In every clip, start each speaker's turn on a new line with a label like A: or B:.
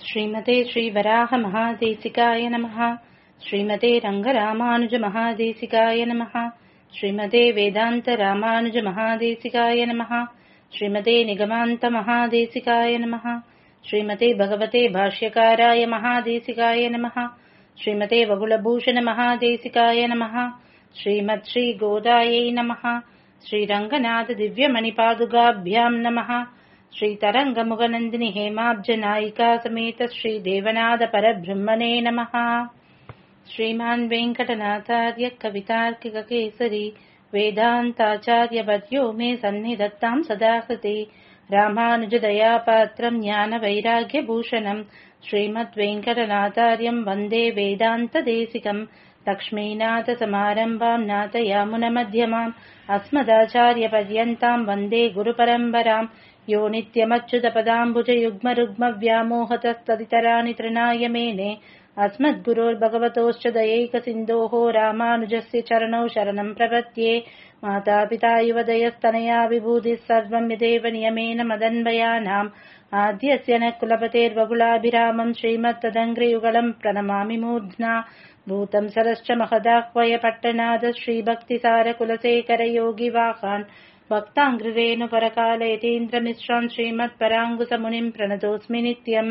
A: श्रीमते श्रीवराहमहादेशिकाय नमः श्रीमते रङ्गरामानुजमहादेशिकाय नमः श्रीमते वेदान्तरामानुजमहादेशिकाय नमः श्रीमते निगमान्तमहादेशिकाय नमः श्रीमते भगवते भाष्यकाराय महादेशिकाय नमः श्रीमते वगुलभूषणमहादेशिकाय नमः श्रीमत् श्रीगोदायै नमः श्रीरङ्गनाथदिव्यमणिपादुकाभ्याम् नमः श्रीतरङ्गमुगनन्दिनि हेमाब्जनायिका समेत श्रीदेवनाथपरब्रह्मणे नमः श्रीमान् वेङ्कटनाथार्य कवितार्किककेसरी वेदान्ताचार्यवर्यो मे सन्निधत्ताम् सदा कृते रामानुजदयापात्रम् ज्ञानवैराग्यभूषणम् श्रीमद्वेङ्कटनाथार्यम् वन्दे वेदान्तदेशिकम् लक्ष्मीनाथसमारम्भाम् नाथयामुनमध्यमाम् अस्मदाचार्यपर्यन्ताम् वन्दे गुरुपरम्पराम् यो नित्यमच्युतपदाम्बुजयुग्मरुग्मव्यामोहतस्तदितराणि तृणाय मेने अस्मद्गुरोर्भगवतोश्च दयैकसिन्धोः रामानुजस्य चरणौ शरणम् प्रपद्ये मातापिता युवदयस्तनया विभूतिः सर्वम् यदेव नियमेन मदन्वयानाम् आद्यस्य न कुलपतेर्वगुलाभिरामम् श्रीमत्तदङ्घ्रियुगलम् प्रणमामि मूर्ध्ना भूतम् सरश्च महदाह्वय पट्टनाद श्रीभक्तिसारकुलशेखरयोगिवाहान् भक्ताङ्घ्रिरेणुपरकालयतीन्द्रमिश्रान् श्रीमत्पराङ्गुसमुनिम् प्रणतोऽस्मि नित्यम्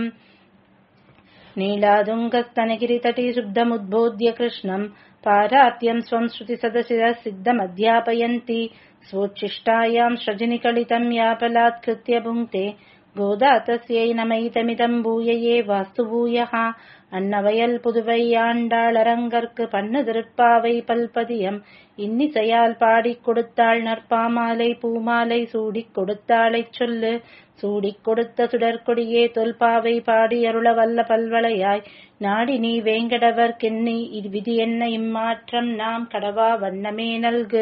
A: नीलादुङ्गस्तनगिरितटी शुद्धमुद्बोध्य कृष्णम् पारात्यम् स्वम् श्रुतिसदशिरः सिद्धमध्यापयन्ति स्वोच्छिष्टायाम् सृजनिकलितम् यापलात्कृत्य भुङ्क्ते गोदा तस्यै नमैतमिदम् भूयये वास्तु भूयः அன்னவயல் புதுவை ஆண்டாளரங்கற்கு பண்ணு திருப்பாவை பல்பதியம் இன்னிசையால் பாடிக் கொடுத்தாள் நற்பாமாலை பூமாலை சூடிக் கொடுத்தாளைச் சொல்லு சூடிக் கொடுத்த சுடற்கொடியே தொல்பாவை பாடி அருள வல்ல பல்வளையாய் நாடி நீ வேங்கடவர் கென்னி இது விதி என்ன இம்மாற்றம் நாம் கடவா வண்ணமே நல்கு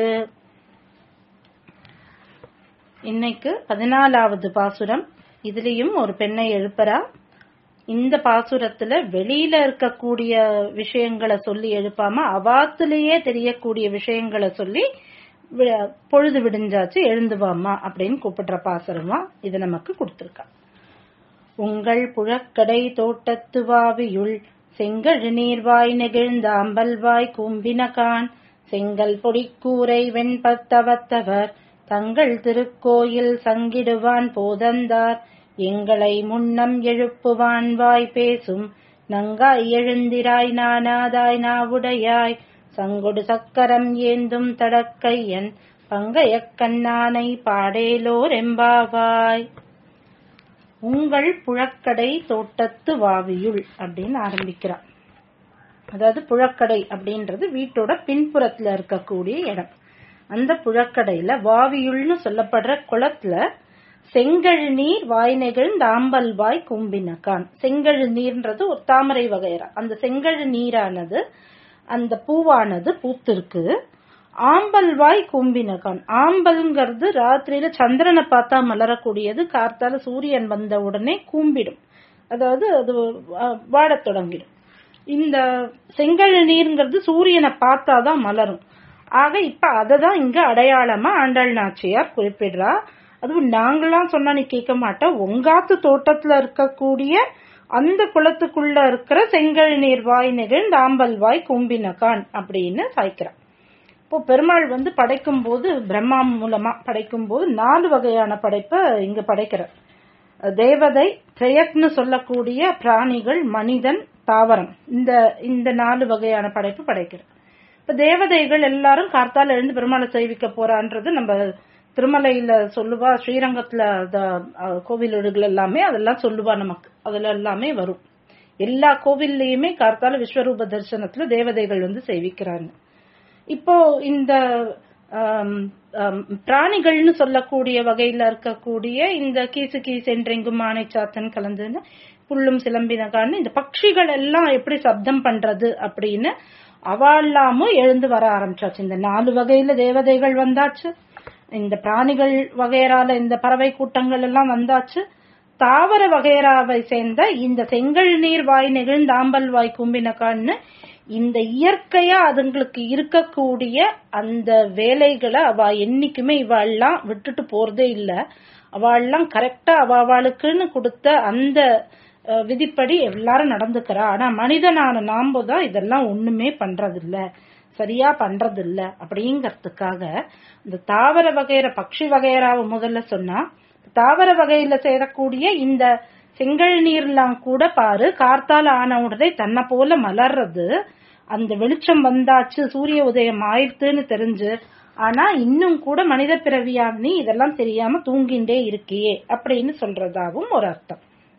A: இன்னைக்கு பதினாலாவது பாசுரம் இதுலயும் ஒரு பெண்ணை எழுப்பறா இந்த பாசுரத்துல வெளியில இருக்கக்கூடிய விஷயங்களை சொல்லி எழுப்பாம அவாத்துலயே தெரியக்கூடிய விஷயங்களை சொல்லி பொழுது விடிஞ்சாச்சு எழுந்துவாமா அப்படின்னு கூப்பிடுற பாசுரமா இது நமக்கு கொடுத்திருக்கா உங்கள் புழக்கடை தோட்டத்து வாவியுள் செங்கழு நீர்வாய் நெகிழ்ந்த அம்பல்வாய் கூம்பினகான் செங்கல் பொடிக்கூரை வெண்பத்தவத்தவர் தங்கள் திருக்கோயில் சங்கிடுவான் போதந்தார் எங்களை முன்னம் எழுப்புவான் வாய் பேசும் நங்காய் எழுந்திராய் நானாதாய் நாவுடையாய் சங்கொடு சக்கரம் ஏந்தும் தடக்கையன் பங்கையக் கண்ணானை பாடேலோர் எம்பாவாய் உங்கள் புழக்கடை தோட்டத்து வாவியுள் அப்படின்னு ஆரம்பிக்கிறான் அதாவது புழக்கடை அப்படின்றது வீட்டோட பின்புறத்துல இருக்கக்கூடிய இடம் அந்த புழக்கடையில வாவியுள்னு சொல்லப்படுற குளத்துல செங்கழு நீர் வாய் நெகிழ்ந்த ஆம்பல் வாய் கும்பினக்கான் செங்கழு நீர்ன்றது ஒரு தாமரை வகையரா அந்த செங்கழு நீரானது அந்த பூவானது பூத்திருக்கு ஆம்பல் வாய் கும்பினக்கான் ஆம்பல்ங்கிறது ராத்திரியில சந்திரனை பார்த்தா மலரக்கூடியது கார்த்தால சூரியன் வந்த உடனே கூம்பிடும் அதாவது அது வாடத் தொடங்கிடும் இந்த செங்கழு நீர்ங்கிறது சூரியனை பார்த்தாதான் மலரும் ஆக இப்ப அதை தான் இங்க அடையாளமா ஆண்டாள் நாச்சியார் குறிப்பிடுறா அதுவும் நாங்களாம் சொன்னா நீ கேட்க மாட்ட உங்காத்து தோட்டத்துல இருக்கக்கூடிய அந்த குளத்துக்குள்ள இருக்கிற செங்கல் நீர் வாய் நெகிழ்ந்த ஆம்பல் வாய் கும்பினகான் அப்படின்னு சாய்க்கிறான் இப்போ பெருமாள் வந்து படைக்கும் போது பிரம்மா மூலமா படைக்கும் போது நாலு வகையான படைப்பை இங்க படைக்கிறார் தேவதை திரையக்னு சொல்லக்கூடிய பிராணிகள் மனிதன் தாவரம் இந்த இந்த நாலு வகையான படைப்பு படைக்கிறார் இப்ப தேவதைகள் எல்லாரும் கார்த்தால எழுந்து பெருமாளை சேவிக்க போறான்றது நம்ம திருமலையில சொல்லுவா ஸ்ரீரங்கத்துல கோவில்கள் எல்லாமே அதெல்லாம் சொல்லுவா நமக்கு அதுல எல்லாமே வரும் எல்லா கோவில்லையுமே கார்த்தால விஸ்வரூப தரிசனத்துல தேவதைகள் வந்து சேவிக்கிறாங்க இப்போ இந்த பிராணிகள்னு சொல்லக்கூடிய வகையில இருக்கக்கூடிய இந்த கீசு கீஸ் என்றெங்கும் மானை சாத்தன் கலந்துன்னு புல்லும் சிலம்பினகான்னு இந்த பட்சிகள் எல்லாம் எப்படி சப்தம் பண்றது அப்படின்னு அவாளாமும் எழுந்து வர ஆரம்பிச்சாச்சு இந்த நாலு வகையில தேவதைகள் வந்தாச்சு இந்த பிராணிகள் வகையரால இந்த பறவை கூட்டங்கள் எல்லாம் வந்தாச்சு தாவர வகையராவை சேர்ந்த இந்த செங்கல் நீர் வாய் நெகிழ்ந்த ஆம்பல் வாய் கும்பினக்கான்னு இந்த இயற்கையா அதுங்களுக்கு இருக்கக்கூடிய அந்த வேலைகளை அவ என்னைக்குமே இவாள்லாம் விட்டுட்டு போறதே இல்ல அவள்லாம் கரெக்டா அவ அவளுக்குன்னு கொடுத்த அந்த அஹ், விதிப்படி எல்லாரும் நடந்துக்கிறா ஆனா மனிதனான நாம தான் இதெல்லாம் ஒண்ணுமே பண்றதில்ல சரியா பண்றதில்ல அப்படிங்கறதுக்காக இந்த தாவர வகையற பட்சி வகையறாவை முதல்ல சொன்னா தாவர வகையில சேரக்கூடிய இந்த செங்கல் நீர்லாம் கூட பாரு கார்த்தால ஆன உடனே தன்னை போல மலர்றது அந்த வெளிச்சம் வந்தாச்சு சூரிய உதயம் ஆயிடுத்துன்னு தெரிஞ்சு ஆனா இன்னும் கூட மனித பிறவியா நீ இதெல்லாம் தெரியாம தூங்கிண்டே இருக்கியே அப்படின்னு சொல்றதாவும் ஒரு அர்த்தம்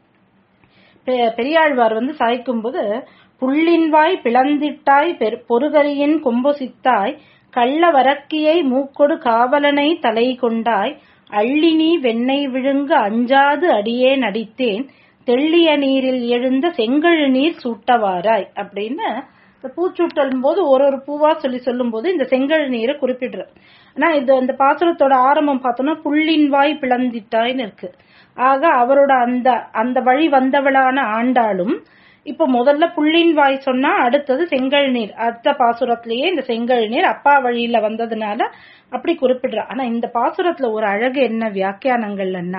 A: பெ- பெரியாழ்வார் வந்து சாய்க்கும் போது புள்ளின்வாய் பிளந்திட்டாய் பெரு- பொறுகரியின் கொம்பொசித்தாய் கள்ள வரக்கியை மூக்கொடு காவலனை தலை கொண்டாய் அள்ளினி வெண்ணெய் விழுங்க அஞ்சாது அடியே நடித்தேன் தெள்ளிய நீரில் எழுந்த செங்கழு நீர் சூட்டவாராய் அப்படின்னு இந்த பூச்சூட்டல் போது ஒரு ஒரு பூவா சொல்லி சொல்லும் போது இந்த செங்கழு நீரை குறிப்பிடுற ஆனா இது அந்த பாசுரத்தோட ஆரம்பம் பார்த்தோம்னா புள்ளின் வாய் பிளந்திட்டாய்ன்னு இருக்கு ஆக அவரோட அந்த அந்த வழி வந்தவளான ஆண்டாளும் இப்ப முதல்ல புள்ளின் வாய் சொன்னா அடுத்தது செங்கல் நீர் அடுத்த பாசுரத்திலேயே இந்த செங்கல் நீர் அப்பா வழியில வந்ததுனால அப்படி குறிப்பிடுறா ஆனா இந்த பாசுரத்துல ஒரு அழகு என்ன வியாக்கியானங்கள்னா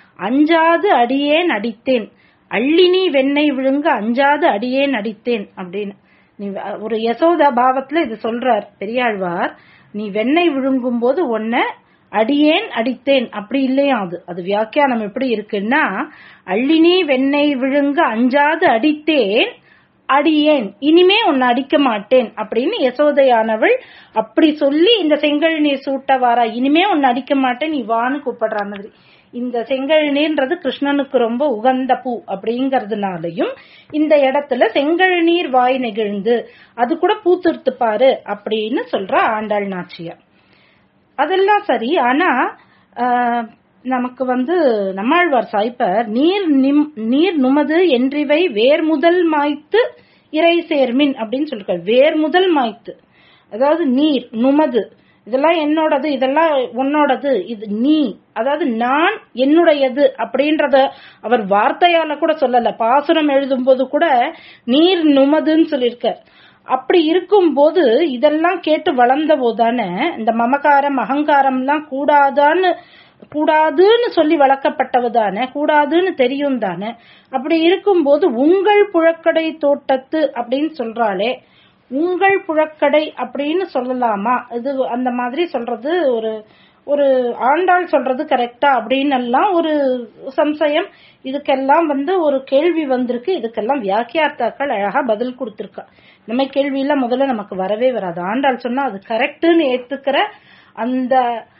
A: அஞ்சாது அடியேன் அடித்தேன் அள்ளினி வெண்ணெய் விழுங்க அஞ்சாது அடியேன் அடித்தேன் அப்படின்னு நீ வ- ஒரு யசோதா பாவத்துல இது சொல்றார் பெரியாழ்வார் நீ வெண்ணெய் விழுங்கும் போது உன்னை அடியேன் அடித்தேன் அப்படி இல்லையா அது அது வியாக்கியானம் எப்படி இருக்குன்னா அள்ளினி வெண்ணெய் விழுங்க அஞ்சாது அடித்தேன் அடியேன் இனிமே உன்னை அடிக்க மாட்டேன் அப்படின்னு யசோதையானவள் அப்படி சொல்லி இந்த செங்கல் நீர் சூட்ட வாரா இனிமே உன்னை அடிக்க மாட்டேன் நீ வான்னு கூப்பிடுற மாதிரி இந்த செங்கல் நீர்ன்றது கிருஷ்ணனுக்கு ரொம்ப உகந்த பூ அப்படிங்கறதுனாலயும் இந்த இடத்துல செங்கல் நீர் வாய் நெகிழ்ந்து அது கூட பூத்துருத்து பாரு அப்படின்னு சொல்ற ஆண்டாள் நாச்சியார் அதெல்லாம் சரி ஆனா ஆஹ், நமக்கு வந்து நம்மாழ்வார் சாய்ப்பர் நீர் நிம் நீர் நுமது என்றிவை வேர் முதல் மாய்த்து இறை சேர்மின் அப்படின்னு சொல்லிருக்காரு வேர் முதல் மாய்த்து அதாவது நீர் நுமது இதெல்லாம் என்னோடது இதெல்லாம் உன்னோடது இது நீ அதாவது நான் என்னுடையது அப்படின்றத அவர் வார்த்தையால கூட சொல்லல பாசுரம் எழுதும்போது கூட நீர் நுமதுன்னு சொல்லியிருக்கார் அப்படி இருக்கும்போது இதெல்லாம் கேட்டு வளர்ந்த போதானே இந்த மமகாரம் அகங்காரம்லாம் கூடாதான்னு கூடாதுன்னு சொல்லி வளர்க்கப்பட்டவ தானே கூடாதுன்னு தெரியும் தானே அப்படி இருக்கும்போது உங்கள் புழக்கடை தோட்டத்து அப்படின்னு சொல்றாளே உங்கள் புழக்கடை அப்படின்னு சொல்லலாமா இது அந்த மாதிரி சொல்றது ஒரு ஒரு ஆண்டாள் சொல்றது கரெக்டா அப்படின்னு எல்லாம் ஒரு சம்சயம் இதுக்கெல்லாம் வந்து ஒரு கேள்வி வந்திருக்கு இதுக்கெல்லாம் வியாக்கியார்த்தாக்கள் அழகா பதில் கொடுத்திருக்கா நம்ம கேள்வியெல்லாம் முதல்ல நமக்கு வரவே வராது ஆண்டாள் சொன்னா அது கரெக்டுன்னு ஏத்துக்கிற அந்த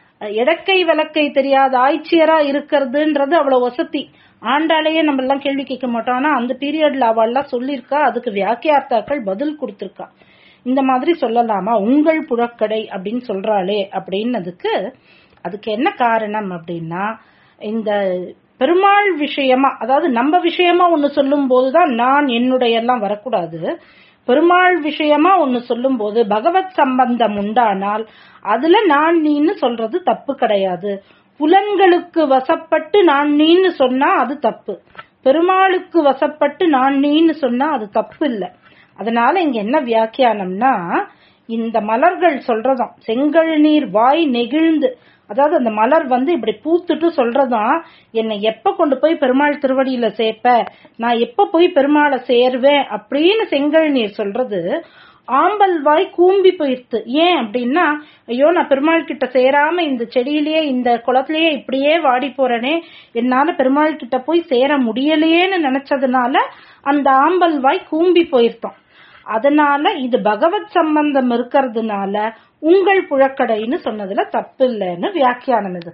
A: இடக்கை விளக்கை தெரியாத ஆய்ச்சியரா இருக்கிறதுன்றது அவ்வளவு வசதி ஆண்டாலேயே நம்ம எல்லாம் கேள்வி கேட்க மாட்டோம் ஆனா அந்த பீரியட்ல அவள்லாம் சொல்லியிருக்கா அதுக்கு வியாக்கியார்த்தாக்கள் பதில் கொடுத்திருக்கா இந்த மாதிரி சொல்லலாமா உங்கள் புழக்கடை அப்படின்னு சொல்றாளே அப்படின்னதுக்கு அதுக்கு என்ன காரணம் அப்படின்னா இந்த பெருமாள் விஷயமா அதாவது நம்ம விஷயமா ஒன்னு சொல்லும் போதுதான் நான் என்னுடைய எல்லாம் வரக்கூடாது பெருமாள் விஷயமா ஒன்னு சொல்லும் போது பகவத் சம்பந்தம் உண்டானால் அதுல நான் நீன்னு சொல்றது தப்பு கிடையாது புலன்களுக்கு வசப்பட்டு நான் நீன்னு சொன்னா அது தப்பு பெருமாளுக்கு வசப்பட்டு நான் நீன்னு சொன்னா அது தப்பு இல்லை அதனால இங்க என்ன வியாக்கியானம்னா இந்த மலர்கள் சொல்றதாம் செங்கல் நீர் வாய் நெகிழ்ந்து அதாவது அந்த மலர் வந்து இப்படி பூத்துட்டு சொல்றதாம் என்னை எப்ப கொண்டு போய் பெருமாள் திருவடியில சேர்ப்ப நான் எப்ப போய் பெருமாளை சேர்வேன் அப்படின்னு செங்கல் நீர் சொல்றது ஆம்பல் வாய் கூம்பி போயிடுத்து ஏன் அப்படின்னா ஐயோ நான் பெருமாள் கிட்ட சேராம இந்த செடியிலேயே இந்த குளத்திலேயே இப்படியே வாடி போறேனே என்னால பெருமாள் கிட்ட போய் சேர முடியலையேன்னு நினைச்சதுனால அந்த ஆம்பல் வாய் கூம்பி போயிருத்தோம் அதனால இது பகவத் சம்பந்தம் இருக்கிறதுனால உங்கள் புழக்கடைன்னு சொன்னதுல தப்பு இல்லைன்னு வியாக்கியானம் இது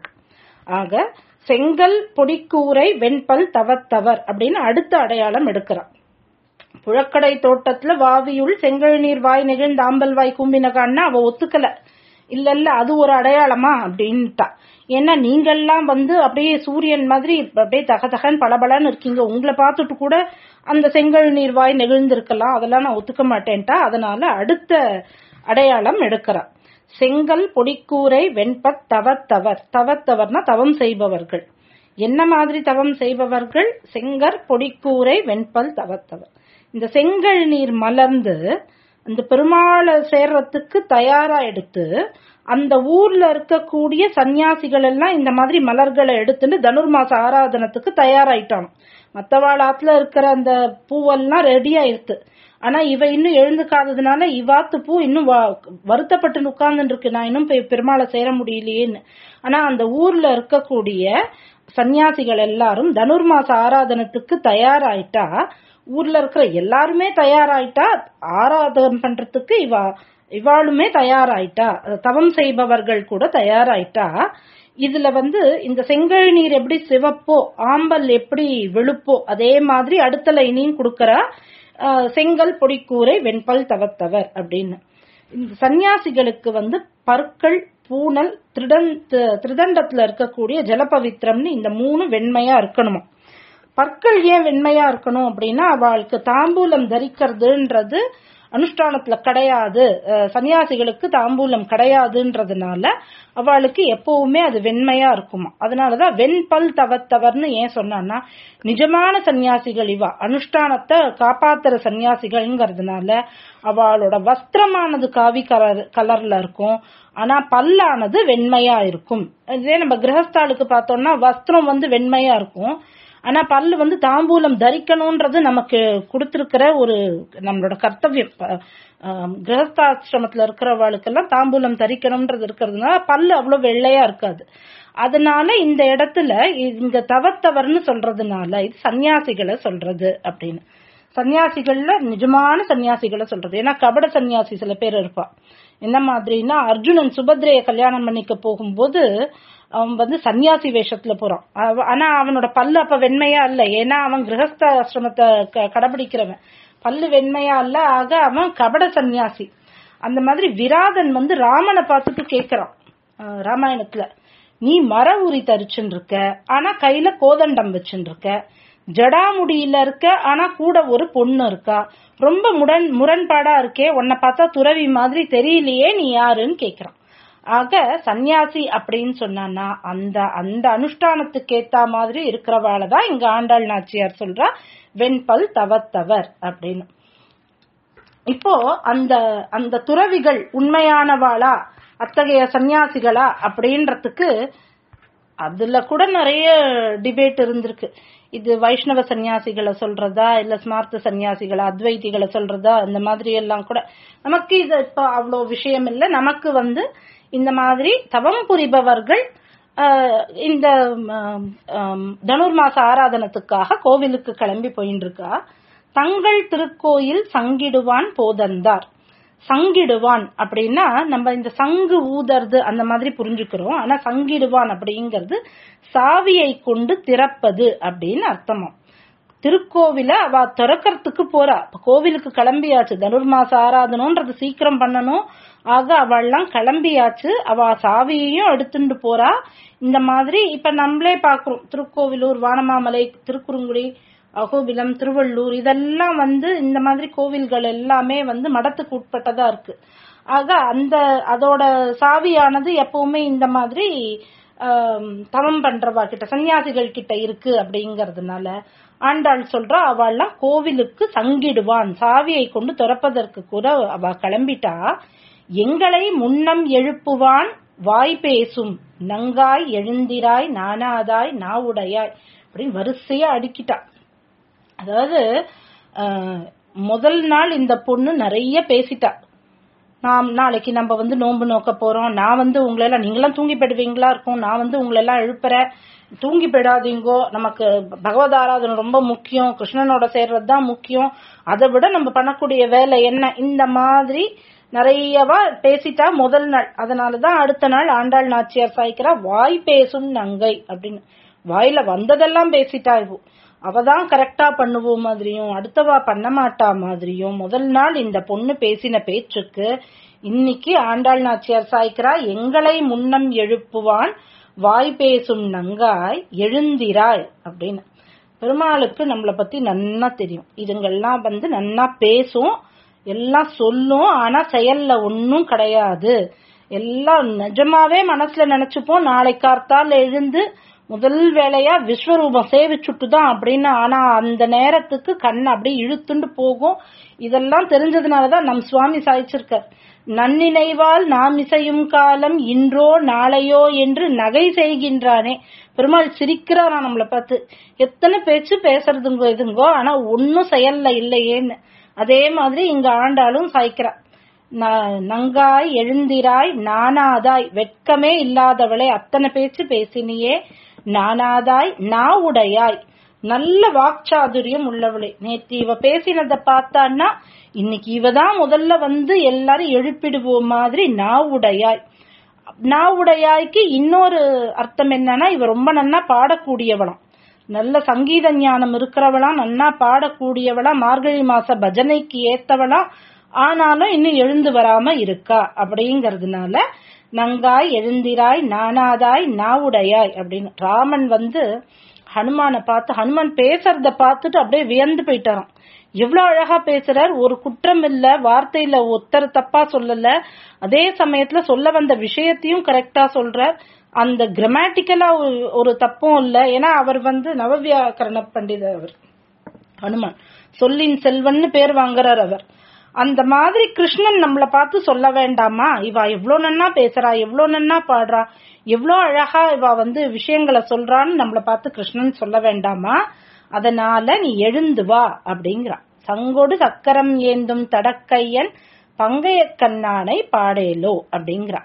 A: ஆக செங்கல் பொடிக்கூரை வெண்பல் தவத்தவர் அப்படின்னு அடுத்த அடையாளம் எடுக்கிறான் புழக்கடை தோட்டத்துல வாவியுள் செங்கல் நீர் வாய் நெகிழ்ந்த ஆம்பல் வாய் கூம்பினகான்னா அவ ஒத்துக்கல இல்ல இல்ல அது ஒரு அடையாளமா அப்படின்ட்டா ஏன்னா நீங்கெல்லாம் வந்து அப்படியே சூரியன் மாதிரி அப்படியே தகதகன் பளபளன்னு இருக்கீங்க உங்களை பார்த்துட்டு கூட அந்த செங்கல் நீர் வாய் நெகிழ்ந்திருக்கலாம் அதெல்லாம் நான் ஒத்துக்க மாட்டேன்ட்டா அதனால அடுத்த அடையாளம் எடுக்கிறா செங்கல் பொடிக்கூரை வெண்பத் தவத்தவர் தவத்தவர்னா தவம் செய்பவர்கள் என்ன மாதிரி தவம் செய்பவர்கள் செங்கர் பொடிக்கூரை வெண்பல் தவத்தவர் இந்த செங்கல் நீர் மலர்ந்து அந்த பெருமாளை சேர்றதுக்கு தயாரா எடுத்து அந்த ஊர்ல இருக்கக்கூடிய சன்னியாசிகள் எல்லாம் இந்த மாதிரி மலர்களை எடுத்துட்டு தனுர்மாச ஆராதனத்துக்கு தயாராயிட்டான் மத்தவாள் ஆத்துல இருக்கிற அந்த பூவெல்லாம் ரெடி ஆயிடுத்து ஆனா இவ இன்னும் எழுந்துக்காததுனால இவாத்து பூ இன்னும் வ- வருத்தப்பட்டு உட்கார்ந்துட்டு இருக்கு நான் இன்னும் போய் பெருமாளை சேர முடியலையேன்னு ஆனா அந்த ஊர்ல இருக்கக்கூடிய சன்னியாசிகள் எல்லாரும் தனுர்மாச ஆராதனத்துக்கு தயாராயிட்டா ஊர்ல இருக்கிற எல்லாருமே தயாராயிட்டா ஆராதனம் பண்றதுக்கு இவா இவாளுமே தயாராயிட்டா அது தவம் செய்பவர்கள் கூட தயாராயிட்டா இதுல வந்து இந்த செங்கல் நீர் எப்படி சிவப்போ ஆம்பல் எப்படி வெளுப்போ அதே மாதிரி அடுத்த லைனையும் கொடுக்கறா ஆஹ், செங்கல் பொடிக்கூரை வெண்பல் தவத்தவர் அப்படின்னு இந்த சன்னியாசிகளுக்கு வந்து பற்கள் பூனல் திருடன் தி- திருதண்டத்துல இருக்கக்கூடிய ஜலபவித்திரம்னு இந்த மூணு வெண்மையா இருக்கணுமா பற்கள் ஏன் வெண்மையா இருக்கணும் அப்படின்னா அவளுக்கு தாம்பூலம் தரிக்கிறதுன்றது அனுஷ்டானத்துல கிடையாது அஹ், சன்னியாசிகளுக்கு தாம்பூலம் கிடையாதுன்றதுனால அவளுக்கு எப்பவுமே அது வெண்மையா இருக்குமா அதனாலதான் வெண்பல் தவத்தவர்னு ஏன் சொன்னான்னா நிஜமான சன்னியாசிகள் இவா அனுஷ்டானத்தை காப்பாத்துற சன்னியாசிகள்ங்கிறதுனால அவளோட வஸ்திரமானது காவி கலர் கலர்ல இருக்கும் ஆனா பல்லானது வெண்மையா இருக்கும் இதே நம்ம கிரகஸ்தாளுக்கு பார்த்தோம்னா வஸ்திரம் வந்து வெண்மையா இருக்கும் ஆனா பல்லு வந்து தாம்பூலம் தரிக்கணும்ன்றது நமக்கு கொடுத்திருக்கிற ஒரு நம்மளோட கர்த்தவியம் ப- ஆம், கிரகஸ்தாசிரமத்துல இருக்கிறவளுக்கெல்லாம் தாம்பூலம் தரிக்கணும்ன்றது இருக்கிறதுனால பல்லு அவ்வளவு வெள்ளையா இருக்காது அதனால இந்த இடத்துல இங்க தவத்தவர்னு சொல்றதுனால இது சன்னியாசிகளை சொல்றது அப்படின்னு சன்னியாசிகள்ல நிஜமான சன்னியாசிகளை சொல்றது ஏன்னா கபட சன்னியாசி சில பேர் இருப்பா என்ன மாதிரின்னா அர்ஜுனன் சுபத்ரைய கல்யாணம் பண்ணிக்க போகும்போது அவன் வந்து சன்னியாசி வேஷத்துல போறான் அவ- ஆனா அவனோட பல்லு அப்ப வெண்மையா இல்ல ஏன்னா அவன் கிரகஸ்த ஆசிரமத்தை க- கடைபிடிக்கிறவன் பல்லு வெண்மையா இல்ல ஆக அவன் கபட சன்னியாசி அந்த மாதிரி விராதன் வந்து ராமனை பார்த்துட்டு கேக்குறான் அஹ் ராமாயணத்துல நீ மர உரி தரிச்சுன்னு இருக்க ஆனா கையில கோதண்டம் வச்சுன்னு இருக்க ஜடாமுடியில இருக்க ஆனா கூட ஒரு பொண்ணு இருக்கா ரொம்ப முரண் முரண்பாடா இருக்கே உன்னை பார்த்தா துறவி மாதிரி தெரியலையே நீ யாருன்னு கேக்குறான் ஆக சந்நியாசி அப்படின்னு சொன்னான்னா அந்த அந்த அனுஷ்டானத்துக்கு ஏத்த மாதிரி இருக்கிறவாள தான் இங்க ஆண்டாள் நாச்சியார் சொல்றா வெண்பல் தவத்தவர் அப்படின்னு இப்போ அந்த அந்த துறவிகள் உண்மையானவாளா அத்தகைய சன்னியாசிகளா அப்படின்றதுக்கு அதுல கூட நிறைய டிபேட் இருந்திருக்கு இது வைஷ்ணவ சன்னியாசிகளை சொல்றதா இல்ல ஸ்மார்த்த சன்னியாசிகளா அத்வைதிகளை சொல்றதா இந்த மாதிரி எல்லாம் கூட நமக்கு இது இப்ப அவ்வளோ விஷயம் இல்லை நமக்கு வந்து இந்த மாதிரி தவம் புரிபவர்கள் ஆஹ், இந்த ஆம், ஆம், தனுர்மாச ஆராதனத்துக்காக கோவிலுக்கு கிளம்பி போயின்னு இருக்கா தங்கள் திருக்கோயில் சங்கிடுவான் போதந்தார் சங்கிடுவான் அப்படின்னா நம்ம இந்த சங்கு ஊதறது அந்த மாதிரி புரிஞ்சுக்கிறோம் ஆனா சங்கிடுவான் அப்படிங்கிறது சாவியை கொண்டு திறப்பது அப்படின்னு அர்த்தமாம் திருக்கோவில அவ திறக்கறதுக்கு போறா அப்ப கோவிலுக்கு கிளம்பியாச்சு தனுர்மாச ஆராதனம்ன்றது சீக்கிரம் பண்ணணும் ஆக அவள்லாம் கிளம்பியாச்சு அவ சாவியையும் எடுத்துட்டு போறா இந்த மாதிரி இப்ப நம்மளே பாக்குறோம் திருக்கோவிலூர் வானமாமலை திருக்குறுங்குடி அகோபிலம் திருவள்ளூர் இதெல்லாம் வந்து இந்த மாதிரி கோவில்கள் எல்லாமே வந்து மடத்துக்கு உட்பட்டதா இருக்கு ஆக அந்த அதோட சாவியானது எப்பவுமே இந்த மாதிரி ஆம், தவம் பண்றவா கிட்ட சன்னியாசிகள் கிட்ட இருக்கு அப்படிங்கறதுனால ஆண்டாள் சொல்றா அவள்லாம் கோவிலுக்கு சங்கிடுவான் சாவியை கொண்டு திறப்பதற்கு கூட அவ கிளம்பிட்டா எங்களை முன்னம் எழுப்புவான் வாய் பேசும் நங்காய் எழுந்திராய் நானாதாய் நாவுடையாய் அப்படின்னு வரிசையா அடுக்கிட்டா அதாவது அஹ், முதல் நாள் இந்த பொண்ணு நிறைய பேசிட்டா நாம் நாளைக்கு நம்ம வந்து நோன்பு நோக்க போறோம் நான் வந்து உங்களை எல்லாம் நீங்களாம் தூங்கி போயிடுவீங்களா இருக்கும் நான் வந்து உங்களை எல்லாம் எழுப்புறேன் தூங்கி போயிடாதீங்கோ நமக்கு பகவத் ஆராதனை ரொம்ப முக்கியம் கிருஷ்ணனோட சேர்றது தான் முக்கியம் அதை விட நம்ம பண்ணக்கூடிய வேலை என்ன இந்த மாதிரி நிறையவா பேசிட்டா முதல் நாள் அதனாலதான் அடுத்த நாள் ஆண்டாள் நாச்சியார் சாய்க்கிறா வாய் பேசும் நங்கை அப்படின்னு வாயில வந்ததெல்லாம் பேசிட்டா இவோ அவதான் கரெக்டா பண்ணுவோம் மாதிரியும் அடுத்தவா பண்ண மாட்டா மாதிரியும் முதல் நாள் இந்த பொண்ணு பேசின பேச்சுக்கு இன்னைக்கு ஆண்டாள் நாச்சியார் சாய்க்கிறா எங்களை முன்னம் எழுப்புவான் வாய் பேசும் நங்காய் எழுந்திராய் அப்படின்னு பெருமாளுக்கு நம்மளை பத்தி நன்னா தெரியும் இதுங்கெல்லாம் வந்து நன்னா பேசும் எல்லாம் சொல்லும் ஆனா செயல்ல ஒன்னும் கிடையாது எல்லாம் நிஜமாவே மனசுல நினைச்சுப்போம் நாளை கார்த்தால எழுந்து முதல் வேலையா விஸ்வரூபம் சேவிச்சுட்டு தான் அப்படின்னு ஆனா அந்த நேரத்துக்கு கண் அப்படியே இழுத்துண்டு போகும் இதெல்லாம் தெரிஞ்சதுனாலதான் நம் சுவாமி சாய்ச்சிருக்கார் நன்னினைவால் நாம் இசையும் காலம் இன்றோ நாளையோ என்று நகை செய்கின்றானே பெருமாள் சிரிக்கிறாரா நம்மளை பார்த்து எத்தனை பேச்சு பேசுறதுங்கோ இதுங்கோ ஆனா ஒன்னும் செயல்ல இல்லையேன்னு அதே மாதிரி இங்க ஆண்டாலும் சாய்க்கிறார் ந- நங்காய் எழுந்திராய் நானாதாய் வெட்கமே இல்லாதவளே அத்தனை பேச்சு பேசினியே நானாதாய் நாவுடையாய் நல்ல வாக்சாதுரியம் உள்ளவளே நேத்து இவ பேசினத பார்த்தான்னா இன்னைக்கு இவ தான் முதல்ல வந்து எல்லாரும் எழுப்பிடுவோம் மாதிரி நாவுடையாய் நாவுடையாய்க்கு இன்னொரு அர்த்தம் என்னன்னா இவ ரொம்ப நன்னா பாடக்கூடியவளாம் நல்ல சங்கீத ஞானம் இருக்கிறவளா நன்னா பாடக்கூடியவளா மார்கழி மாச பஜனைக்கு ஏத்தவளா ஆனாலும் இன்னும் எழுந்து வராம இருக்கா அப்படிங்கறதுனால நங்காய் எழுந்திராய் நானாதாய் நாவுடையாய் அப்படின்னு ராமன் வந்து ஹனுமானை பார்த்து ஹனுமான் பேசுறத பார்த்துட்டு அப்படியே வியந்து போயிட்டாராம் எவ்வளவு அழகா பேசுறார் ஒரு குற்றம் இல்ல வார்த்தையில ஒத்தர் தப்பா சொல்லல அதே சமயத்துல சொல்ல வந்த விஷயத்தையும் கரெக்டா சொல்றார் அந்த கிராமட்டிக்கலா ஒரு தப்பும் இல்ல ஏன்னா அவர் வந்து நவவியாக்கரண பண்டிதர் அவர் ஹனுமான் சொல்லின் செல்வன்னு பேர் வாங்குறார் அவர் அந்த மாதிரி கிருஷ்ணன் நம்மள பார்த்து சொல்ல வேண்டாமா இவ எவ்வளவு நன்னா பேசுறா எவ்வளவு நன்னா பாடுறா எவ்வளவு அழகா இவ வந்து விஷயங்களை சொல்றான்னு நம்மள பார்த்து கிருஷ்ணன் சொல்ல வேண்டாமா அதனால நீ எழுந்து வா அப்படிங்கிறா சங்கோடு சக்கரம் ஏந்தும் தடக்கையன் பங்கைய கண்ணானை பாடேலோ அப்படிங்கிறா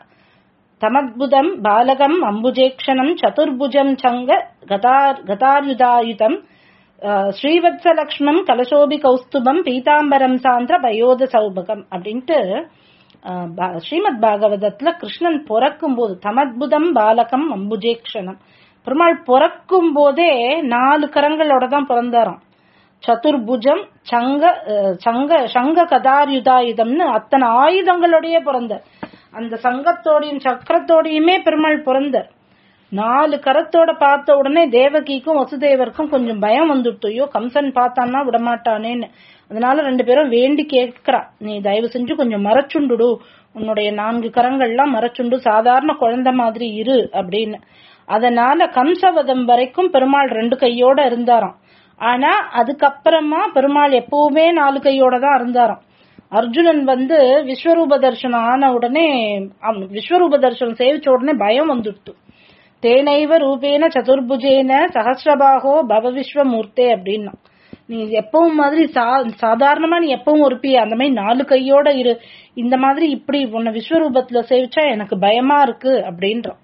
A: தமத்புதம் பாலகம் அம்புஜேக்ஷணம் சதுர்புஜம் சங்க கதார் கதாயுதாயுதம் அஹ், ஸ்ரீவத்சலக்ஷ்மம் கலசோபி கௌஸ்துபம் பீதாம்பரம் சாந்திர பயோத சௌபகம் அப்படின்ட்டு அஹ், பா- ஸ்ரீமத் பாகவதத்துல கிருஷ்ணன் பிறக்கும் போது தமத்புதம் பாலகம் அம்புஜேக்ஷணம் பெருமாள் பிறக்கும் போதே நாலு கரங்களோட தான் பிறந்தாராம் சதுர்புஜம் சங்க அஹ், சங்க சங்க கதாயுதாயுதம்னு அத்தனை ஆயுதங்களோடயே பிறந்தார் அந்த சங்கத்தோடையும் சக்கரத்தோடையுமே பெருமாள் பிறந்தார் நாலு கரத்தோட பார்த்த உடனே தேவகிக்கும் வசுதேவருக்கும் கொஞ்சம் பயம் வந்துடுத்து ஐயோ கம்சன் பார்த்தான்னா விடமாட்டானேன்னு அதனால ரெண்டு பேரும் வேண்டி கேட்கிறா நீ தயவு செஞ்சு கொஞ்சம் மறைச்சுண்டுடு உன்னுடைய நான்கு கரங்கள்லாம் மறைச்சுண்டு சாதாரண குழந்தை மாதிரி இரு அப்படின்னு அதனால கம்சவதம் வரைக்கும் பெருமாள் ரெண்டு கையோட இருந்தாராம் ஆனா அதுக்கப்புறமா பெருமாள் எப்பவுமே நாலு கையோட தான் இருந்தாராம் அர்ஜுனன் வந்து விஸ்வரூப தரிசனம் ஆன உடனே அவனுக்கு விஸ்வரூப தரிசனம் சேவிச்ச உடனே பயம் வந்துடுத்து தேனைவ ரூபேன சதுர்புஜேன சஹசிரபாகோ பவ விஸ்வமூர்த்தே அப்படின்னா நீ எப்பவும் மாதிரி சா சாதாரணமா நீ எப்பவும் இருப்பிய அந்த மாதிரி நாலு கையோட இரு இந்த மாதிரி இப்படி உன்னை விஸ்வரூபத்துல சேவிச்சா எனக்கு பயமா இருக்கு அப்படின்றான்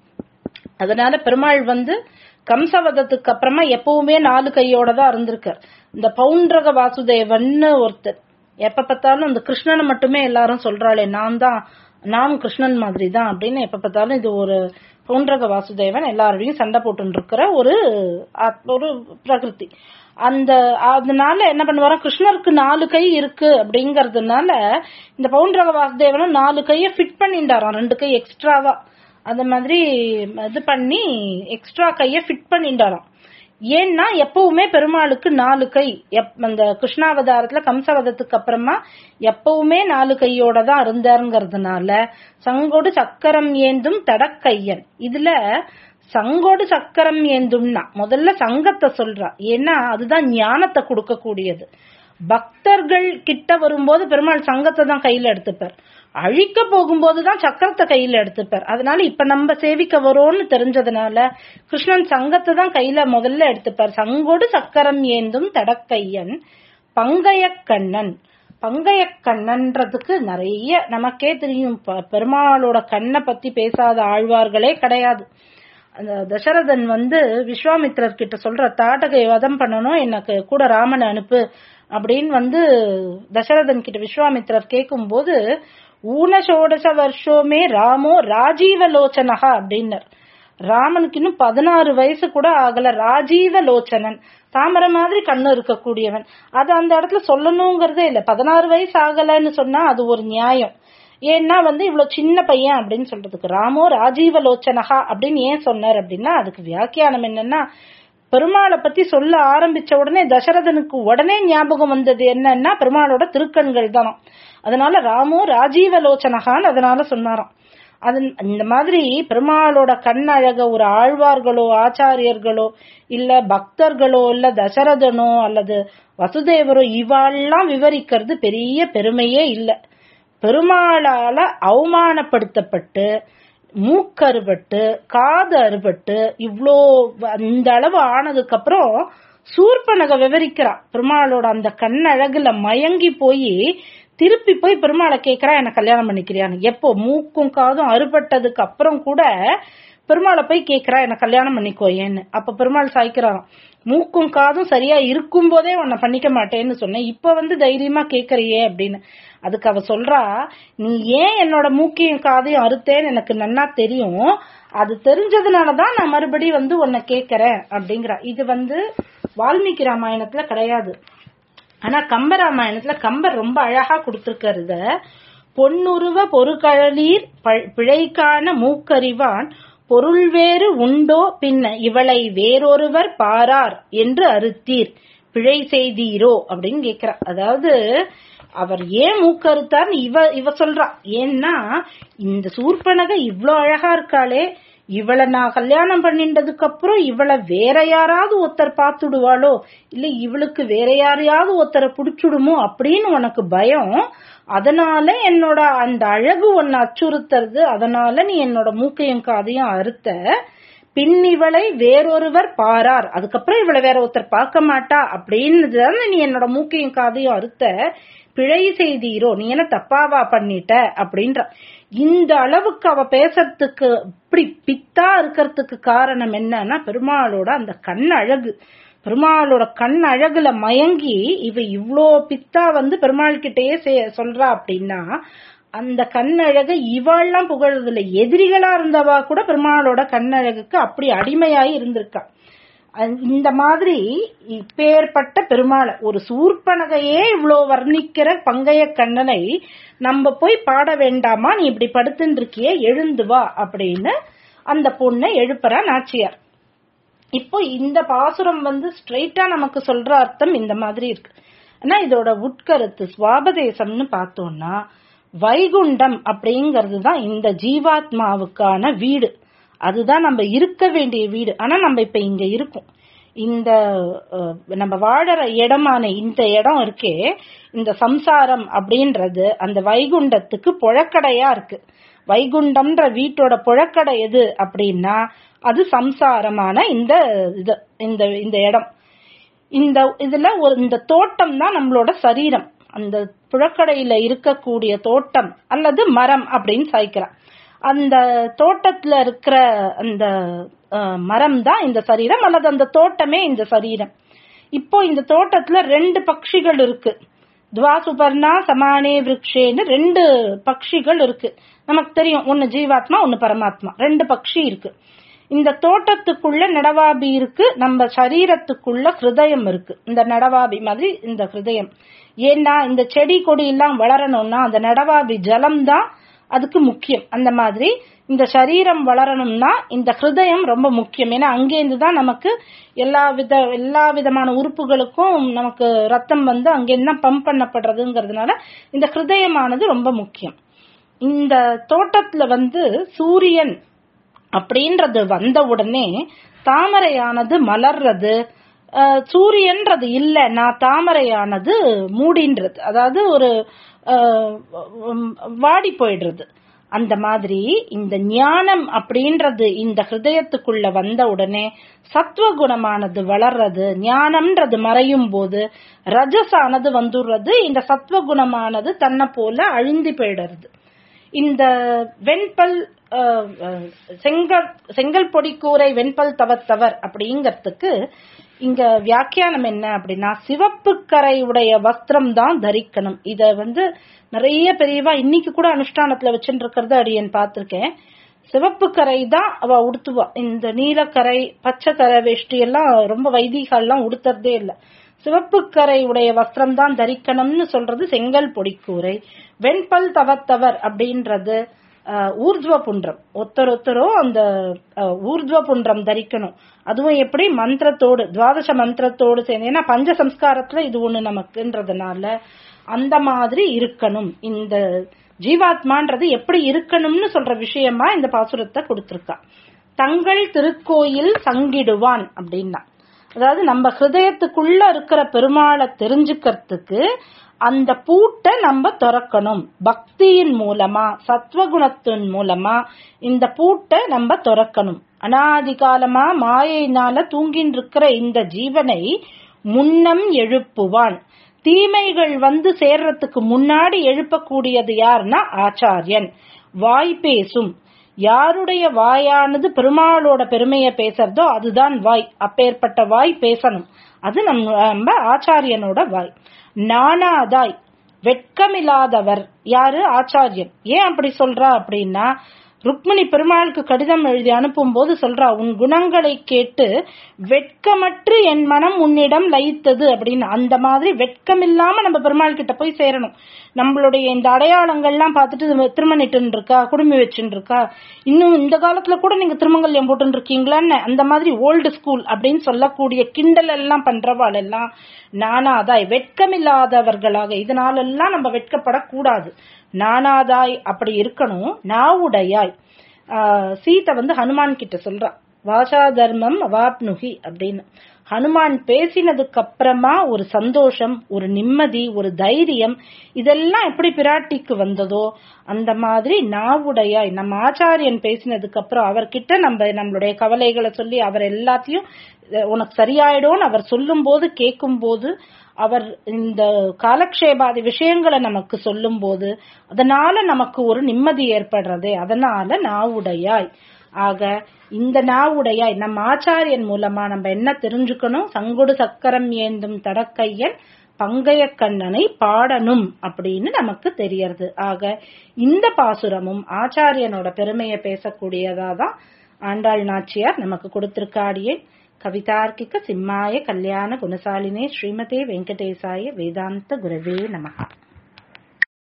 A: அதனால பெருமாள் வந்து கம்சவதத்துக்கு அப்புறமா எப்பவுமே நாலு கையோட தான் இருந்திருக்கார் இந்த பவுண்டரக வாசுதேவன்னு ஒருத்தர் எப்ப பார்த்தாலும் இந்த கிருஷ்ணனை மட்டுமே எல்லாரும் சொல்றாளே நான் தான் நான் கிருஷ்ணன் மாதிரி தான் அப்படின்னு எப்ப பார்த்தாலும் இது ஒரு பவுண்டரக வாசுதேவன் எல்லாரோடையும் சண்டை போட்டு இருக்கிற ஒரு ஆத்- ஒரு பிரகிருதி அந்த அதனால என்ன பண்ணுவாரா கிருஷ்ணருக்கு நாலு கை இருக்கு அப்படிங்கறதுனால இந்த பவுண்டரக வாசுதேவனும் நாலு கைய ஃபிட் பண்ணிட்டாராம் ரெண்டு கை எக்ஸ்ட்ராவா அந்த மாதிரி இது பண்ணி எக்ஸ்ட்ரா கைய ஃபிட் பண்ணிட்டாராம் ஏன்னா எப்பவுமே பெருமாளுக்கு நாலு கை எப்- அந்த கிருஷ்ணாவதாரத்துல கம்சவதத்துக்கு அப்புறமா எப்பவுமே நாலு கையோட தான் இருந்தாருங்கிறதுனால சங்கோடு சக்கரம் ஏந்தும் தடக்கையன் இதுல சங்கோடு சக்கரம் ஏந்தும்னா முதல்ல சங்கத்தை சொல்றா ஏன்னா அதுதான் ஞானத்தை கொடுக்கக்கூடியது பக்தர்கள் கிட்ட வரும்போது பெருமாள் சங்கத்தை தான் கையில எடுத்துப்பார் அழிக்க போகும்போதுதான் சக்கரத்தை கையில எடுத்துப்பார் அதனால இப்ப நம்ம சேவிக்க வரோம்னு தெரிஞ்சதுனால கிருஷ்ணன் சங்கத்தை தான் கையில முதல்ல எடுத்துப்பார் சங்கோடு சக்கரம் ஏந்தும் தடக்கையன் பங்கைய கண்ணன் பங்கைய கண்ணன்றதுக்கு நிறைய நமக்கே தெரியும் ப- பெருமாளோட கண்ணை பத்தி பேசாத ஆழ்வார்களே கிடையாது அந்த தசரதன் வந்து விஸ்வாமித்திரர் கிட்ட சொல்ற தாட்டகை வதம் பண்ணணும் எனக்கு கூட ராமனை அனுப்பு அப்படின்னு வந்து தசரதன் கிட்ட விஸ்வாமித்திரர் கேட்கும்போது ஊனசோடச வருஷமே ராமோ ராஜீவலோச்சனகா அப்படின்னர் ராமனுக்கு இன்னும் பதினாறு வயசு கூட ஆகல ராஜீவ லோச்சனன் தாமரை மாதிரி கண்ணு இருக்கக்கூடியவன் அது அந்த இடத்துல சொல்லணுங்கிறதே இல்ல பதினாறு வயசு ஆகலன்னு சொன்னா அது ஒரு நியாயம் ஏன்னா வந்து இவ்வளவு சின்ன பையன் அப்படின்னு சொல்றதுக்கு ராமோ ராஜீவ லோச்சனகா அப்படின்னு ஏன் சொன்னார் அப்படின்னா அதுக்கு வியாக்கியானம் என்னன்னா பெருமாளை பத்தி சொல்ல ஆரம்பிச்ச உடனே தசரதனுக்கு உடனே ஞாபகம் வந்தது என்னன்னா பெருமாளோட திருக்கண்கள் தானாம் அதனால ராமோ ராஜீவ லோச்சனகான்னு அதனால சொன்னாராம் அது இந்த மாதிரி பெருமாளோட கண் அழக ஒரு ஆழ்வார்களோ ஆச்சாரியர்களோ இல்ல பக்தர்களோ இல்ல தசரதனோ அல்லது வசுதேவரோ இவாள்லாம் விவரிக்கிறது பெரிய பெருமையே இல்ல பெருமாளால அவமானப்படுத்தப்பட்டு மூக்கறுபட்டு காது அறுபட்டு இவ்ளோ இந்த அளவு ஆனதுக்கு அப்புறம் சூர்பனக விவரிக்கிறா பெருமாளோட அந்த கண் அழகுல மயங்கி போய் திருப்பி போய் பெருமாளை கேக்குறா என்ன கல்யாணம் பண்ணிக்கிறியான்னு எப்போ மூக்கும் காதும் அறுபட்டதுக்கு அப்புறம் கூட பெருமாளை போய் கேக்குறா என்ன கல்யாணம் பண்ணிக்கோ ஏன்னு அப்ப பெருமாள் சாய்க்கிறாராம் மூக்கும் காதும் சரியா இருக்கும் போதே உன்னை பண்ணிக்க மாட்டேன்னு சொன்னேன் இப்ப வந்து தைரியமா கேக்குறியே அப்படின்னு அதுக்கு அவ சொல்றா நீ ஏன் என்னோட மூக்கையும் காதையும் அறுத்தேன்னு எனக்கு நன்னா தெரியும் அது தெரிஞ்சதுனாலதான் நான் மறுபடியும் வந்து உன்னை கேக்குறேன் அப்படிங்கிறா இது வந்து வால்மீகி ராமாயணத்துல கிடையாது ஆனா கம்ப ராமாயணத்துல கம்பர் ரொம்ப அழகா கொடுத்திருக்கிறத பொன்னுருவ பொறுகழலீர் ப- பிழைக்கான மூக்கறிவான் பொருள் வேறு உண்டோ பின்ன இவளை வேறொருவர் பாரார் என்று அறுத்தீர் பிழை செய்தீரோ அப்படின்னு கேக்குறா அதாவது அவர் ஏன் மூக்கறுத்தார்னு இவ இவ சொல்றா ஏன்னா இந்த சூர்பனக இவ்ளோ அழகா இருக்காளே இவளை நான் கல்யாணம் பண்ணிட்டதுக்கு அப்புறம் இவளை வேற யாராவது ஒருத்தர் பார்த்துடுவாளோ இல்ல இவளுக்கு வேற யாரையாவது ஒருத்தரை புடிச்சுடுமோ அப்படின்னு உனக்கு பயம் அதனால என்னோட அந்த அழகு உன்னை அச்சுறுத்துறது அதனால நீ என்னோட மூக்கையும் காதையும் அறுத்த பின் இவளை வேறொருவர் பாரார் அதுக்கப்புறம் இவளை வேற ஒருத்தர் பார்க்க மாட்டா அப்படின்னு நீ என்னோட மூக்கையும் காதையும் அறுத்த பிழை செய்தீரோ நீ என்ன தப்பாவா பண்ணிட்ட அப்படின்ற இந்த அளவுக்கு அவ பேசுறதுக்கு இப்படி பித்தா இருக்கிறதுக்கு காரணம் என்னன்னா பெருமாளோட அந்த கண் அழகு பெருமாளோட கண் அழகுல மயங்கி இவ இவ்ளோ பித்தா வந்து பெருமாள் கிட்டயே சே- சொல்றா அப்படின்னா அந்த கண்ணழக இவாள்லாம் புகழறது இல்ல எதிரிகளா இருந்தவா கூட பெருமாளோட கண்ணழகுக்கு அப்படி அடிமையாய் இருந்திருக்கா அந்- இந்த மாதிரி இப்பேற்பட்ட பெருமாளை ஒரு சூர்பனகையே இவ்ளோ வர்ணிக்கிற பங்கைய கண்ணனை நம்ம போய் பாட வேண்டாமா நீ இப்படி படுத்துட்டு இருக்கியே எழுந்து வா அப்படின்னு அந்த பொண்ணை எழுப்புறா நாச்சியார் இப்போ இந்த பாசுரம் வந்து ஸ்ட்ரெயிட்டா நமக்கு சொல்ற அர்த்தம் இந்த மாதிரி இருக்கு ஆனா இதோட உட்கருத்து சுவாபதேசம்னு பார்த்தோம்னா வைகுண்டம் அப்படிங்கிறது தான் இந்த ஜீவாத்மாவுக்கான வீடு அதுதான் நம்ம இருக்க வேண்டிய வீடு ஆனா நம்ம இப்ப இங்க இருக்கோம் இந்த அஹ், நம்ம வாழற இடமான இந்த இடம் இருக்கே இந்த சம்சாரம் அப்படின்றது அந்த வைகுண்டத்துக்கு புழக்கடையா இருக்கு வைகுண்டம்ன்ற வீட்டோட புழக்கடை எது அப்படின்னா அது சம்சாரமான இந்த இது இந்த இந்த இடம் இந்த இதுல ஒரு இந்த தோட்டம் தான் நம்மளோட சரீரம் அந்த புழக்கடையில இருக்கக்கூடிய தோட்டம் அல்லது மரம் அப்படின்னு சாய்க்கிறான் அந்த தோட்டத்துல இருக்கிற அந்த அஹ், மரம் தான் இந்த சரீரம் அல்லது அந்த தோட்டமே இந்த சரீரம் இப்போ இந்த தோட்டத்துல ரெண்டு பட்சிகள் இருக்கு துவாசுபர்ணா சமானே விருக்ஷேன்னு ரெண்டு பட்சிகள் இருக்கு நமக்கு தெரியும் ஒன்னு ஜீவாத்மா ஒன்னு பரமாத்மா ரெண்டு பட்சி இருக்கு இந்த தோட்டத்துக்குள்ள நடவாபி இருக்கு நம்ம சரீரத்துக்குள்ள ஹிருதயம் இருக்கு இந்த நடவாபி மாதிரி இந்த ஹிருதயம் ஏன்னா இந்த செடி கொடி எல்லாம் வளரணும்னா அந்த நடவாபி ஜலம் தான் அதுக்கு முக்கியம் அந்த மாதிரி இந்த சரீரம் வளரணும்னா இந்த ஹிருதயம் ரொம்ப முக்கியம் ஏன்னா அங்கேருந்து தான் நமக்கு எல்லா வித எல்லா விதமான உறுப்புகளுக்கும் நமக்கு ரத்தம் வந்து அங்கேருந்து தான் பம்ப் பண்ணப்படுறதுங்கிறதுனால இந்த ஹிருதயமானது ரொம்ப முக்கியம் இந்த தோட்டத்துல வந்து சூரியன் அப்படின்றது வந்த உடனே தாமரையானது மலர்றது அஹ், சூரியன்றது இல்ல நான் தாமரையானது மூடின்றது அதாவது ஒரு அஹ், உம், வாடி போயிடுறது அந்த மாதிரி இந்த ஞானம் அப்படின்றது இந்த ஹிருதயத்துக்குள்ள வந்த உடனே சத்வகுணமானது வளர்றது ஞானம்ன்றது மறையும் போது ரஜசானது வந்துடுறது இந்த சத்வகுணமானது தன்னை போல அழிந்து போயிடுறது இந்த வெண்பல் அஹ், அஹ், செங்கல் செங்கல் பொடி கூரை வெண்பல் தவத்தவர் அப்படிங்கறதுக்கு இங்க வியாக்கியானம் என்ன அப்படின்னா சிவப்பு கரை உடைய வஸ்திரம் தான் தரிக்கணும் இத வந்து நிறைய பெரியவா இன்னைக்கு கூட அனுஷ்டானத்துல வச்சுட்டு இருக்கிறத அடியன் பார்த்திருக்கேன் சிவப்பு கரை தான் அவ உடுத்துவா இந்த நீலக்கரை பச்சை கரை வேஷ்டி எல்லாம் ரொம்ப வைதிகெல்லாம் உடுத்துறதே இல்ல சிவப்பு கரை உடைய வஸ்திரம் தான் தரிக்கணும்னு சொல்றது செங்கல் பொடிக்கூரை வெண்பல் தவத்தவர் அப்படின்றது அஹ், ஊர்த்வ புன்றம் ஒருத்தர் ஒருத்தரோ அந்த அஹ், ஊர்த்வ புன்றம் தரிக்கணும் அதுவும் எப்படி மந்திரத்தோடு துவாதச மந்திரத்தோடு சேர்ந்து ஏன்னா பஞ்ச சம்ஸ்காரத்துல இது ஒண்ணு நமக்குன்றதுனால அந்த மாதிரி இருக்கணும் இந்த ஜீவாத்மான்றது எப்படி இருக்கணும்னு சொல்ற விஷயமா இந்த பாசுரத்தை கொடுத்திருக்கா தங்கள் திருக்கோயில் சங்கிடுவான் அப்படின்னா அதாவது நம்ம ஹிருதயத்துக்குள்ள இருக்கிற பெருமாளை தெரிஞ்சுக்கிறதுக்கு அந்த பூட்டை நம்ம திறக்கணும் பக்தியின் மூலமா சத்வகுணத்தின் மூலமா இந்த பூட்டை நம்ம திறக்கணும் அனாதி காலமா மாயையினால தூங்கின்னு இருக்கிற இந்த ஜீவனை முன்னம் எழுப்புவான் தீமைகள் வந்து சேர்றதுக்கு முன்னாடி எழுப்பக்கூடியது யாருன்னா ஆச்சாரியன் வாய் பேசும் யாருடைய வாயானது பெருமாளோட பெருமையை பேசுறதோ அதுதான் வாய் அப்பேற்பட்ட வாய் பேசணும் அது நம்ம நம்ம ஆச்சாரியனோட வாய் நானாதாய் வெட்கமில்லாதவர் யாரு ஆச்சாரியன் ஏன் அப்படி சொல்றா அப்படின்னா ருக்மிணி பெருமாளுக்கு கடிதம் எழுதி அனுப்பும் போது சொல்றா உன் குணங்களை கேட்டு வெட்கமற்று என் மனம் உன்னிடம் லயித்தது அப்படின்னு அந்த மாதிரி வெட்கம் இல்லாம நம்ம பெருமாள் கிட்ட போய் சேரணும் நம்மளுடைய இந்த அடையாளங்கள்லாம் பார்த்துட்டு திருமணிட்டு இருக்கா குடுமி வச்சுட்டு இருக்கா இன்னும் இந்த காலத்துல கூட நீங்க திருமங்கல்யம் போட்டு இருக்கீங்களான்னு அந்த மாதிரி ஓல்டு ஸ்கூல் அப்படின்னு சொல்லக்கூடிய கிண்டல் எல்லாம் பண்றவாள் எல்லாம் நானாதாய் வெட்கமில்லாதவர்களாக இதனாலெல்லாம் நம்ம வெட்கப்படக்கூடாது நானாதாய் அப்படி இருக்கணும் நாவுடையாய் சீதை வந்து ஹனுமான் கிட்ட சொல்றா வாசா தர்மம் அவாப்னுகி அப்படின்னு ஹனுமான் பேசினதுக்கு அப்புறமா ஒரு சந்தோஷம் ஒரு நிம்மதி ஒரு தைரியம் இதெல்லாம் எப்படி பிராட்டிக்கு வந்ததோ அந்த மாதிரி நாவுடையாய் நம்ம ஆச்சாரியன் பேசினதுக்கு அப்புறம் அவர்கிட்ட நம்ம நம்மளுடைய கவலைகளை சொல்லி அவர் எல்லாத்தையும் உனக்கு சரியாயிடும்னு அவர் சொல்லும் போது கேட்கும் போது அவர் இந்த காலக்ஷேபாதி விஷயங்களை நமக்கு சொல்லும் போது அதனால நமக்கு ஒரு நிம்மதி ஏற்படுறது அதனால நாவுடையாய் ஆக இந்த நாவுடையாய் நம்ம ஆச்சாரியன் மூலமா நம்ம என்ன தெரிஞ்சுக்கணும் சங்குடு சக்கரம் ஏந்தும் தடக்கையன் பங்கைய கண்ணனை பாடணும் அப்படின்னு நமக்கு தெரியறது ஆக இந்த பாசுரமும் ஆச்சாரியனோட பெருமையை பேசக்கூடியதாதான் ஆண்டாள் நாச்சியார் நமக்கு கொடுத்திருக்காடியே கவிதார்க்கிக சிம்மாய கல்யாண குணசாலினே ஸ்ரீமதே வெங்கடேசாய வேதாந்த குரவே நமகா